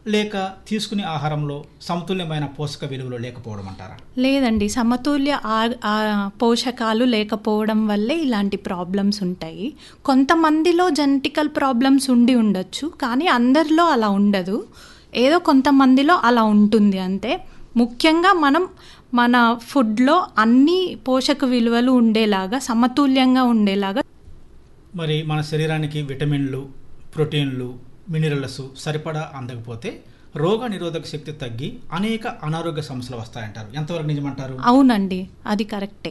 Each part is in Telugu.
లేక తీసుకునే ఆహారంలో సమతుల్యమైన పోషక విలువలు లేకపోవడం అంటారా లేదండి సమతుల్య ఆ- ఆ పోషకాలు లేకపోవడం వల్లే ఇలాంటి ప్రాబ్లమ్స్ ఉంటాయి కొంతమందిలో జెనెటికల్ ప్రాబ్లమ్స్ ఉండి ఉండొచ్చు కానీ అందరిలో అలా ఉండదు ఏదో కొంతమందిలో అలా ఉంటుంది అంతే ముఖ్యంగా మనం మన ఫుడ్లో అన్ని పోషక విలువలు ఉండేలాగా సమతుల్యంగా ఉండేలాగా మరి మన శరీరానికి విటమిన్లు ప్రోటీన్లు మినరల్స్ సరిపడా అందకపోతే రోగ నిరోధక శక్తి తగ్గి అనేక అనారోగ్య సమస్యలు వస్తాయంటారు ఎంతవరకు నిజమంటారు అవునండి అది కరెక్టే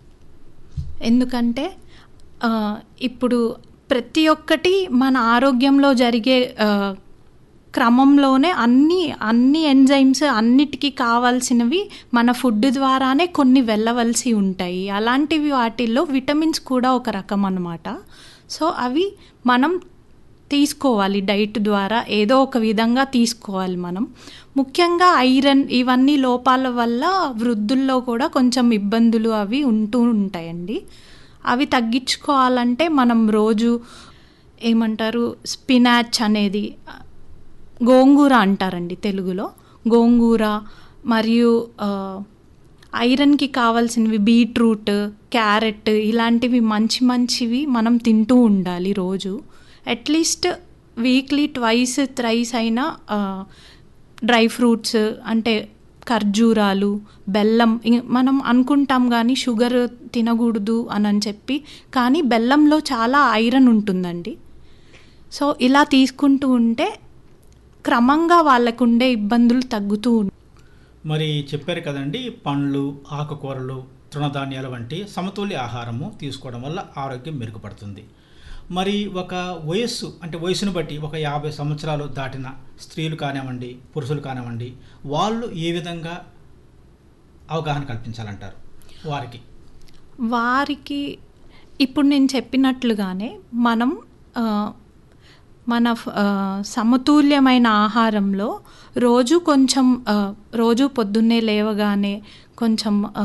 ఎందుకంటే ఆ, ఇప్పుడు ప్రతి ఒక్కటి మన ఆరోగ్యంలో జరిగే ఆ, క్రమంలోనే అన్ని అన్ని ఎంజైమ్స్ అన్నిటికీ కావాల్సినవి మన ఫుడ్ ద్వారానే కొన్ని వెళ్ళవలసి ఉంటాయి అలాంటివి వాటిల్లో విటమిన్స్ కూడా ఒక రకం అన్నమాట సో అవి మనం తీసుకోవాలి డైట్ ద్వారా ఏదో ఒక విధంగా తీసుకోవాలి మనం ముఖ్యంగా ఐరన్ ఇవన్నీ లోపాల వల్ల వృద్ధుల్లో కూడా కొంచెం ఇబ్బందులు అవి ఉంటూ ఉంటాయండి అవి తగ్గించుకోవాలంటే మనం రోజు ఏమంటారు స్పినాచ్ అనేది గోంగూర అంటారండి తెలుగులో గోంగూర మరియు ఆ, ఐరన్కి కావాల్సినవి బీట్రూట్ క్యారెట్ ఇలాంటివి మంచి మంచివి మనం తింటూ ఉండాలి రోజు అట్లీస్ట్ వీక్లీ ట్వైస్ థ్రైస్ అయినా ఆ, డ్రై ఫ్రూట్స్ అంటే ఖర్జూరాలు బెల్లం ఇ- మనం అనుకుంటాం కానీ షుగర్ తినకూడదు అని అని చెప్పి కానీ బెల్లంలో చాలా ఐరన్ ఉంటుందండి సో ఇలా తీసుకుంటూ ఉంటే క్రమంగా వాళ్ళకు ఉండే ఇబ్బందులు తగ్గుతూ ఉంటాయి మరి చెప్పారు కదండి పండ్లు ఆకుకూరలు తృణధాన్యాలు వంటి సమతుల్య ఆహారము తీసుకోవడం వల్ల ఆరోగ్యం మెరుగుపడుతుంది మరి ఒక వయస్సు అంటే వయసును బట్టి ఒక యాభై సంవత్సరాలు దాటిన స్త్రీలు కానివ్వండి పురుషులు కానివ్వండి వాళ్ళు ఏ విధంగా అవగాహన కల్పించాలంటారు వారికి వారికి ఇప్పుడు నేను చెప్పినట్లుగానే మనం ఆ, మన ఫ- ఆ, సమతుల్యమైన ఆహారంలో రోజు కొంచెం ఆ, రోజు పొద్దున్నే లేవగానే కొంచెం ఆ,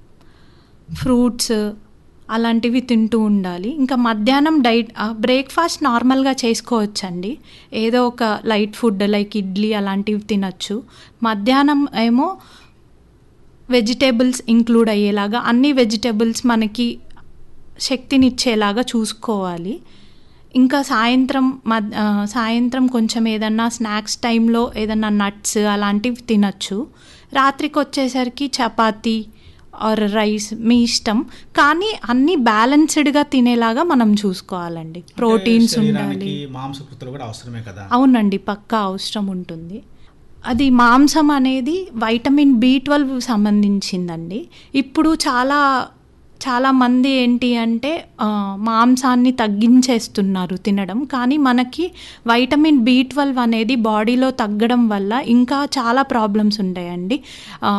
ఫ్రూట్స్ అలాంటివి తింటూ ఉండాలి ఇంకా మధ్యాహ్నం డైట్ బ్రేక్ఫాస్ట్ నార్మల్గా చేసుకోవచ్చండి ఏదో ఒక లైట్ ఫుడ్ లైక్ ఇడ్లీ అలాంటివి తినచ్చు మధ్యాహ్నం ఏమో వెజిటేబుల్స్ ఇంక్లూడ్ అయ్యేలాగా అన్ని వెజిటేబుల్స్ మనకి శక్తినిచ్చేలాగా చూసుకోవాలి ఇంకా సాయంత్రం మద్ ఆ, సాయంత్రం కొంచెం ఏదన్నా స్నాక్స్ టైంలో ఏదన్నా నట్స్ అలాంటివి తినచ్చు రాత్రికి వచ్చేసరికి చపాతీ ఆర్ రైస్ మీ ఇష్టం కానీ అన్నీ బ్యాలెన్స్డ్గా తినేలాగా మనం చూసుకోవాలండి అంటే ప్రోటీన్స్ శరీరానికి ఉండాలి మాంసకృతులు కూడా అవసరమే కదా అవునండి పక్కా అవసరం ఉంటుంది అది మాంసం అనేది వైటమిన్ బి ట్వెల్వ్ సంబంధించిందండి ఇప్పుడు చాలా చాలా మంది ఏంటి అంటే ఆ, మాంసాన్ని తగ్గించేస్తున్నారు తినడం కానీ మనకి వైటమిన్ బి ట్వెల్వ్ అనేది బాడీలో తగ్గడం వల్ల ఇంకా చాలా ప్రాబ్లమ్స్ ఉంటాయండి ఆ,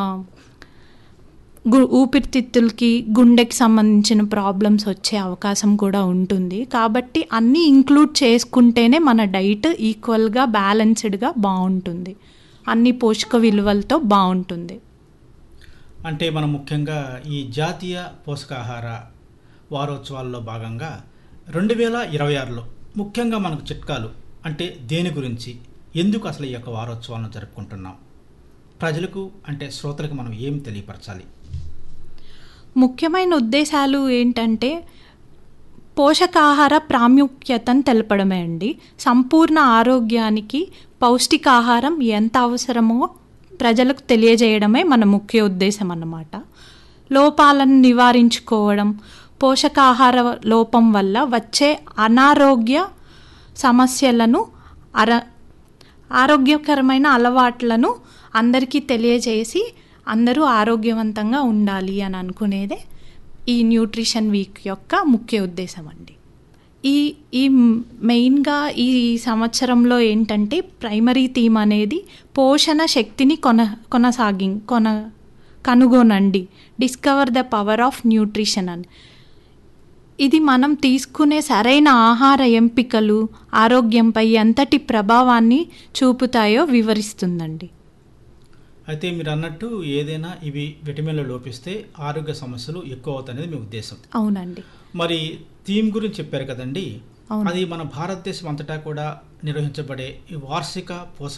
గు ఊపిరితిత్తులకి గుండెకి సంబంధించిన ప్రాబ్లమ్స్ వచ్చే అవకాశం కూడా ఉంటుంది కాబట్టి అన్నీ ఇంక్లూడ్ చేసుకుంటేనే మన డైట్ ఈక్వల్గా బ్యాలెన్స్డ్గా బాగుంటుంది అన్ని పోషక విలువలతో బాగుంటుంది అంటే మనం ముఖ్యంగా ఈ జాతీయ పోషకాహార వారోత్సవాల్లో భాగంగా రెండు వేల ఇరవై ఆరులో ముఖ్యంగా మనకు చిట్కాలు అంటే దేని గురించి ఎందుకు అసలు ఈ యొక్క వారోత్సవాలను జరుపుకుంటున్నాం ప్రజలకు అంటే శ్రోతలకు మనం ఏం తెలియపరచాలి ముఖ్యమైన ఉద్దేశాలు ఏంటంటే పోషకాహార ప్రాముఖ్యతను తెలపడమే అండి సంపూర్ణ ఆరోగ్యానికి పౌష్టికాహారం ఎంత అవసరమో ప్రజలకు తెలియజేయడమే మన ముఖ్య ఉద్దేశం అన్నమాట లోపాలను నివారించుకోవడం పోషకాహార లోపం వల్ల వచ్చే అనారోగ్య సమస్యలను అర ఆరోగ్యకరమైన అలవాట్లను అందరికీ తెలియజేసి అందరూ ఆరోగ్యవంతంగా ఉండాలి అని అనుకునేదే ఈ న్యూట్రిషన్ వీక్ యొక్క ముఖ్య ఉద్దేశం అండి ఈ ఈ మెయిన్గా ఈ సంవత్సరంలో ఏంటంటే ప్రైమరీ థీమ్ అనేది పోషణ శక్తిని కొన కొనసాగి కొన కనుగొనండి discover the power of nutrition అని ఇది మనం తీసుకునే సరైన ఆహార ఎంపికలు ఆరోగ్యంపై ఎంతటి ప్రభావాన్ని చూపుతాయో వివరిస్తుందండి అయితే మీరు అన్నట్టు ఏదైనా ఇవి విటమిన్లు లోపిస్తే ఆరోగ్య సమస్యలు ఎక్కువ అవుతాయనేది మీ ఉద్దేశం అవునండి మరి థీమ్ గురించి చెప్పారు కదండి అవును. అది మన భారతదేశం అంతటా కూడా నిర్వహించబడే ఈ వార్షిక పోషక